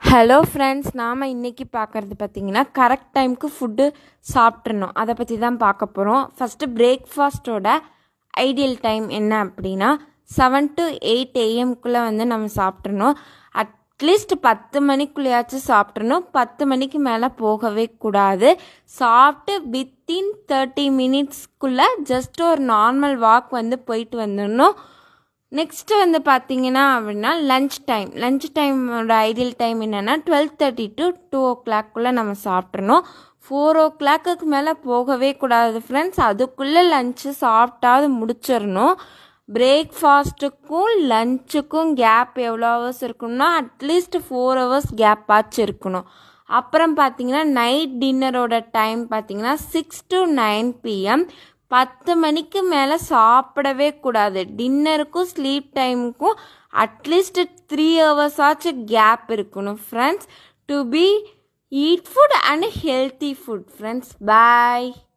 hello friends நாம் இன்றைக்கி பார்க்குறது பார்த்திங்கன்னா கரெக்ட் டைமுக்கு ஃபுட்டு சாப்பிட்றணும் அதை பற்றி தான் பார்க்க போகிறோம் ஃபஸ்ட்டு பிரேக்ஃபாஸ்ட்டோட ஐடியல் டைம் என்ன அப்படின்னா செவன் டு எயிட் ஏஎம்குள்ளே வந்து நம்ம சாப்பிட்றணும் அட்லீஸ்ட் பத்து மணிக்குள்ளேயாச்சும் சாப்பிட்றணும் பத்து மணிக்கு மேலே போகவே கூடாது சாப்பிட்டு வித்தின் தேர்ட்டி மினிட்ஸ்க்குள்ளே ஜஸ்ட் ஒரு நார்மல் வாக் வந்து போயிட்டு வந்துடணும் நெக்ஸ்ட்டு வந்து பார்த்தீங்கன்னா அப்படின்னா லஞ்ச் டைம் லஞ்ச் டைமோட ஐடியல் டைம் என்னென்னா டுவெல் தேர்ட்டி டு டூ ஓ கிளாக்குள்ளே நம்ம சாப்பிட்றணும் ஃபோர் ஓ கிளாக்குக்கு மேலே போகவே கூடாது ஃப்ரெண்ட்ஸ் அதுக்குள்ளே லஞ்சு சாப்பிட்டாவது முடிச்சிடணும் பிரேக்ஃபாஸ்ட்டுக்கும் லஞ்சுக்கும் கேப் எவ்வளோ ஹவர்ஸ் இருக்கணும்னா அட்லீஸ்ட் ஃபோர் ஹவர்ஸ் கேப் ஆச்சு இருக்கணும் அப்புறம் பார்த்தீங்கன்னா நைட் டின்னரோட டைம் பார்த்தீங்கன்னா சிக்ஸ் டு நைன் பிஎம் பத்து மணிக்கு மேலே சாப்பிடவே கூடாது டின்னருக்கும் ஸ்லீப் டைமுக்கும் அட்லீஸ்ட் த்ரீ ஹவர்ஸ் ஆச்சும் கேப் இருக்கணும் friends to be eat food and healthy food friends bye